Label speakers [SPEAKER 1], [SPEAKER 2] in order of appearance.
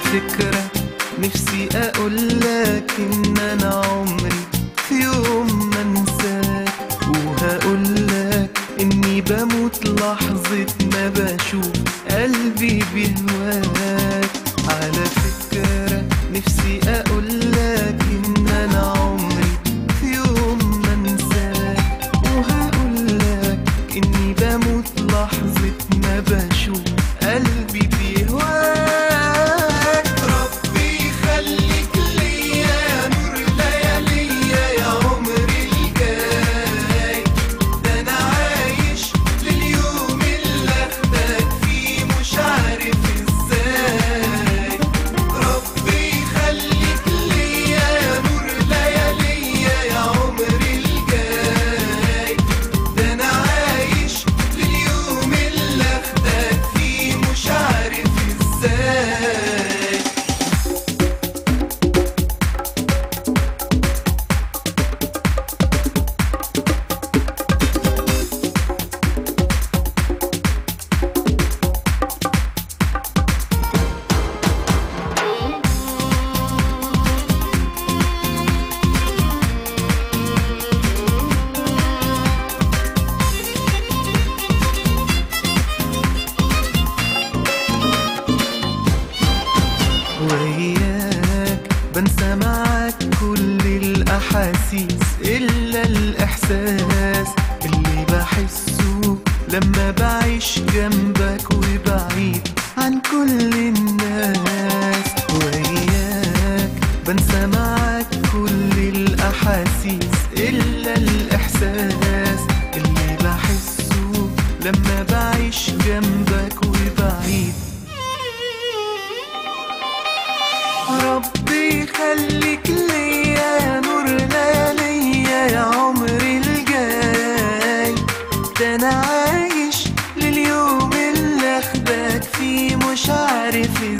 [SPEAKER 1] فكرة نفسي اقولك ان انا عمري في يوم ما انساك وهقولك اني بموت لحظة ما بشوف قلبي بيهواك على فكرة نفسي اقولك ان انا عمري في يوم ما انساك وهقولك اني بموت لحظة ما بشوف قلبي بيهواك ربي يخليك ليا يا نور لياليا يا عمري الجاي ده انا عايش لليوم اللي اخدك فيه مش عارف ازاي ربي يخليك ليا يا نور لياليا يا عمري الجاي ده انا عايش لليوم اللي اخدك فيه مش عارف ازاي وياك بنسى معاك كل الأحاسيس إلا الإحساس اللي بحسه لما بعيش جنبك وبعيد عن كل الناس وياك بنسى معاك كل الأحاسيس إلا الإحساس اللي بحسه لما بعيش جنبك وبعيد ربي يخليك ليا يا نور لياليا يا عمري الجاي ده انا عايش لليوم اللي اخدك فيه مش عارف